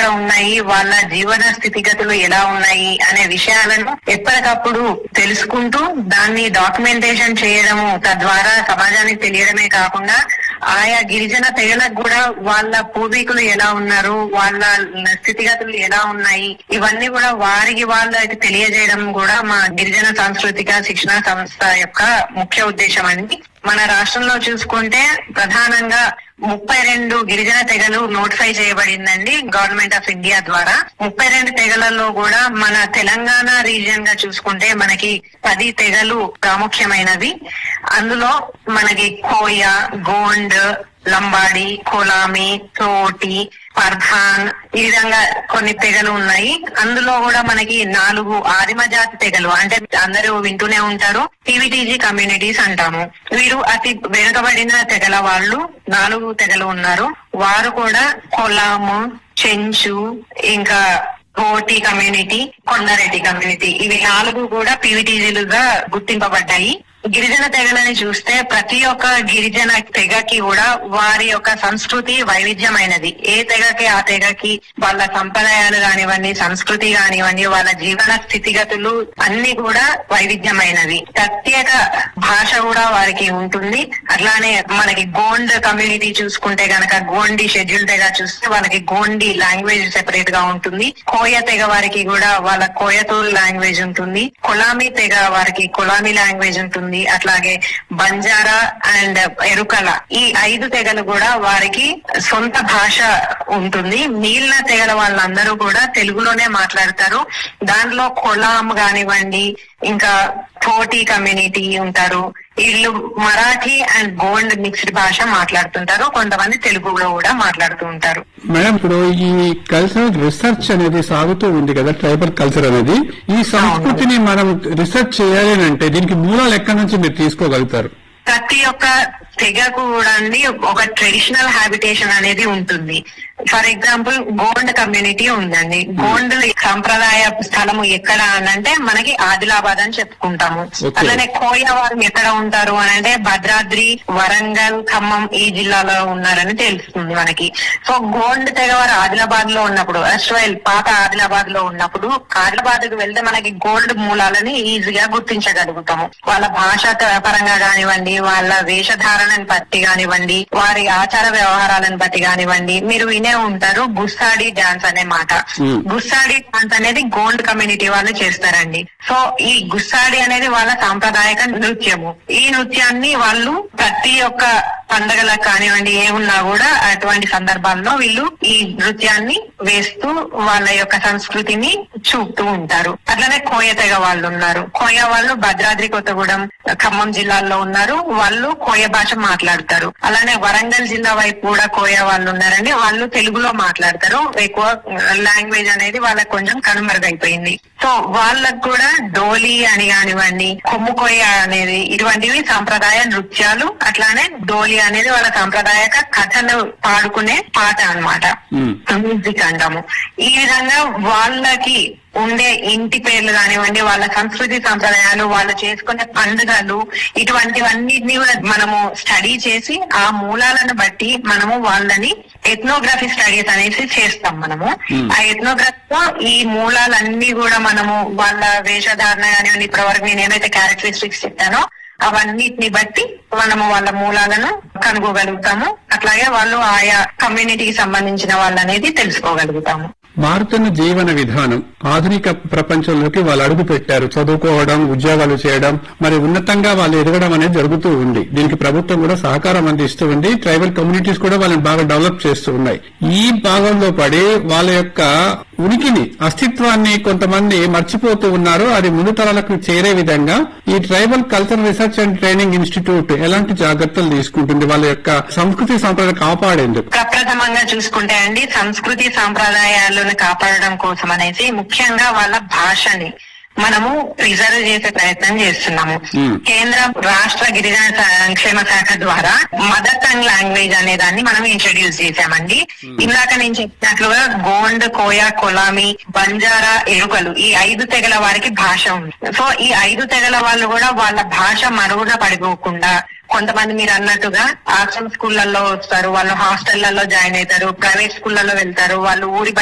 ఎక్కడ ఉన్నాయి వాళ్ళ జీవన స్థితిగతులు ఎలా ఉన్నాయి అనే విషయాలను ఎప్పటికప్పుడు తెలుసుకుంటూ దాన్ని డాక్యుమెంటేషన్ చేయడము తద్వారా సమాజానికి తెలియడమే కాకుండా ఆయా గిరిజన తెగలకు కూడా వాళ్ళ పూర్వీకులు ఎలా ఉన్నారు వాళ్ళ స్థితిగతులు ఎలా ఉన్నాయి ఇవన్నీ కూడా వారికి వాళ్ళకి తెలియజేయడం కూడా మా గిరిజన సాంస్కృతిక శిక్షణ సంస్థ యొక్క ముఖ్య ఉద్దేశం అండి మన రాష్ట్రంలో చూసుకుంటే ప్రధానంగా ముప్పై రెండు గిరిజన తెగలు నోటిఫై చేయబడిందండి గవర్నమెంట్ ఆఫ్ ఇండియా ద్వారా ముప్పై రెండు తెగలలో కూడా మన తెలంగాణ రీజియన్ గా చూసుకుంటే మనకి పది తెగలు ప్రాముఖ్యమైనవి అందులో మనకి కోయ గోండ్ లంబాడి కొలామి తోటి పర్ధాన్ ఈ విధంగా కొన్ని తెగలు ఉన్నాయి అందులో కూడా మనకి నాలుగు ఆదిమ జాతి తెగలు అంటే అందరూ వింటూనే ఉంటారు టీవీటీజీ కమ్యూనిటీస్ అంటాము వీరు అతి వెనుకబడిన తెగల వాళ్ళు నాలుగు తెగలు ఉన్నారు వారు కూడా కొలాము చెంచు ఇంకా కోటి కమ్యూనిటీ కొండారెడ్డి కమ్యూనిటీ ఇవి నాలుగు కూడా పీవీటీజీలుగా గుర్తింపబడ్డాయి గిరిజన తెగలని చూస్తే ప్రతి ఒక్క గిరిజన తెగకి కూడా వారి యొక్క సంస్కృతి వైవిధ్యమైనది ఏ తెగకి ఆ తెగకి వాళ్ళ సంప్రదాయాలు కానివ్వండి సంస్కృతి కానివ్వండి వాళ్ళ జీవన స్థితిగతులు అన్ని కూడా వైవిధ్యమైనవి ప్రత్యేక భాష కూడా వారికి ఉంటుంది అట్లానే మనకి గోండ్ కమ్యూనిటీ చూసుకుంటే గనక గోండి షెడ్యూల్ తెగ చూస్తే వాళ్ళకి గోండి లాంగ్వేజ్ సెపరేట్ గా ఉంటుంది కోయ తెగ వారికి కూడా వాళ్ళ కోయతూరు లాంగ్వేజ్ ఉంటుంది కొలామి తెగ వారికి కొలామి లాంగ్వేజ్ ఉంటుంది అట్లాగే బంజారా అండ్ ఎరుకల ఈ ఐదు తెగలు కూడా వారికి సొంత భాష ఉంటుంది మిగిలిన తెగల వాళ్ళందరూ కూడా తెలుగులోనే మాట్లాడతారు దాంట్లో కొలాం కానివ్వండి ఇంకా థోటి కమ్యూనిటీ ఉంటారు వీళ్ళు మరాఠీ అండ్ గోల్డ్ మిక్స్డ్ భాష మాట్లాడుతుంటారు కొంతమంది తెలుగులో కూడా మాట్లాడుతూ ఉంటారు మేడం ఇప్పుడు ఈ కల్చరల్ రీసెర్చ్ అనేది సాగుతూ ఉంది కదా ట్రైబల్ కల్చర్ అనేది ఈ సంస్కృతిని మనం రీసెర్చ్ చేయాలి అని అంటే దీనికి మూలాలు ఎక్కడి నుంచి మీరు తీసుకోగలుగుతారు ప్రతి ఒక్క తెగకు కూడా అండి ఒక ట్రెడిషనల్ హ్యాబిటేషన్ అనేది ఉంటుంది ఫర్ ఎగ్జాంపుల్ గోండ్ కమ్యూనిటీ ఉందండి గోండ్ సంప్రదాయ స్థలము ఎక్కడ అని అంటే మనకి ఆదిలాబాద్ అని చెప్పుకుంటాము Okay. అలానే కోయ వారు ఎక్కడ ఉంటారు అని అంటే భద్రాద్రి వరంగల్ ఖమ్మం ఈ జిల్లాలో ఉన్నారని తెలుస్తుంది మనకి సో గోండ్ తెగ వారు ఆదిలాబాద్ లో ఉన్నప్పుడు అస్ట్రైల్ పాత ఆదిలాబాద్ లో ఉన్నప్పుడు ఆదిలాబాద్ కు వెళ్తే మనకి గోల్డ్ మూలాలని ఈజీగా గుర్తించగలుగుతాము వాళ్ళ భాష త- పరంగా కానివ్వండి వాళ్ళ వేషధారణను బట్టి కానివ్వండి వారి ఆచార వ్యవహారాలను బట్టి కానివ్వండి మీరు వినే ఉంటారు గుస్సాడి డాన్స్ అనే మాట Hmm. గుస్సాడి డాన్స్ అనేది గోండ్ కమ్యూనిటీ వాళ్ళు చేస్తారండి సో ఈ గుస్సాడి అనేది వాళ్ళ సాంప్రదాయక నృత్యము ఈ నృత్యాన్ని వాళ్ళు ప్రతి ఒక్క పండగలకు కానివ్వండి ఏమున్నా కూడా అటువంటి సందర్భాల్లో వీళ్ళు ఈ నృత్యాన్ని వేస్తూ వాళ్ళ యొక్క సంస్కృతిని చూపుతూ ఉంటారు అట్లనే కోయ తెగ వాళ్ళు ఉన్నారు కోయ వాళ్ళు భద్రాద్రి కొత్తగూడెం ఖమ్మం జిల్లాల్లో ఉన్నారు వాళ్ళు కోయ భాష మాట్లాడతారు అలానే వరంగల్ జిల్లా వైపు కూడా కోయ వాళ్ళు ఉన్నారండి వాళ్ళు తెలుగులో మాట్లాడతారు ఎక్కువ లాంగ్వేజ్ అనేది వాళ్ళకి కొంచెం కనుమరుగైపోయింది సో వాళ్ళకు కూడా డోలి అని కానివ్వండి కొమ్ము కొయ్య అనేది ఇటువంటివి సాంప్రదాయ నృత్యాలు అట్లానే డోలి అనేది వాళ్ళ సాంప్రదాయక కథలు పాడుకునే పాట అన్నమాట మ్మ్. మ్యూజిక్ అంటాము ఈ విధంగా వాళ్ళకి ఉండే ఇంటి పేర్లు కానివ్వండి వాళ్ళ సంస్కృతి సంప్రదాయాలు వాళ్ళు చేసుకునే పండుగలు ఇటువంటివన్నిటిని కూడా మనము స్టడీ చేసి ఆ మూలాలను బట్టి మనము వాళ్ళని ఎథ్నోగ్రఫీ స్టడీస్ అనేసి చేస్తాం మనము Hmm. ఆ ఎథ్నోగ్రఫీ లో ఈ మూలాలన్నీ కూడా మనము వాళ్ళ వేషధారణ కానివ్వండి ఇప్పటివరకు నేను ఏమైతే క్యారెక్టరిస్టిక్స్ చెప్పానో అవన్నిటిని బట్టి మనము వాళ్ళ మూలాలను కనుగోగలుగుతాము అట్లాగే వాళ్ళు ఆయా కమ్యూనిటీకి సంబంధించిన వాళ్ళు అనేది తెలుసుకోగలుగుతాము మారుతున్న జీవన విధానం ఆధునిక ప్రపంచంలోకి వాళ్ళు అడుగు పెట్టారు చదువుకోవడం ఉద్యోగాలు చేయడం మరి ఉన్నతంగా వాళ్ళు ఎదగడం అనేది జరుగుతూ ఉంది దీనికి ప్రభుత్వం కూడా సహకారం అందిస్తూ ఉంది ట్రైబల్ కమ్యూనిటీస్ కూడా వాళ్ళని బాగా డెవలప్ చేస్తూ ఉన్నాయి ఈ భాగంలో పడి వాళ్ళ యొక్క ఉనికిని అస్తిత్వాన్ని కొంతమంది మర్చిపోతూ ఉన్నారు అది ముందు తరాలకు చేరే విధంగా ఈ tribal culture research and training institute ఎలాంటి జాగ్రత్తలు తీసుకుంటుంది వాళ్ళ యొక్క సంస్కృతి సంప్రదాయం కాపాడేందుకు ప్రప్రథమంగా చూసుకుంటే అండి సంస్కృతి సాంప్రదాయాలను కాపాడడం కోసం అనేసి ముఖ్యంగా వాళ్ళ భాషని మనము ప్రిజర్వ్ చేసే ప్రయత్నం చేస్తున్నాము Hmm. కేంద్ర రాష్ట్ర గిరిజన సంక్షేమ శాఖ ద్వారా మదర్ టంగ్ లాంగ్వేజ్ అనే దాన్ని మనం ఇంట్రడ్యూస్ చేశామండి ఇందాక నేను చెప్పినట్లుగా గోండ్ కోయ కొలామి బంజారా ఎరుకలు ఈ ఐదు తెగల వారికి భాష ఉంది సో ఈ ఐదు తెగల వాళ్ళు కూడా వాళ్ళ భాష మరుగున పడిపోకుండా కొంతమంది మీరు అన్నట్టుగా ఆశ్రమ స్కూళ్ళల్లో వస్తారు వాళ్ళు హాస్టళ్లలో జాయిన్ అవుతారు ప్రైవేట్ స్కూళ్ళలో వెళ్తారు వాళ్ళు ఊరి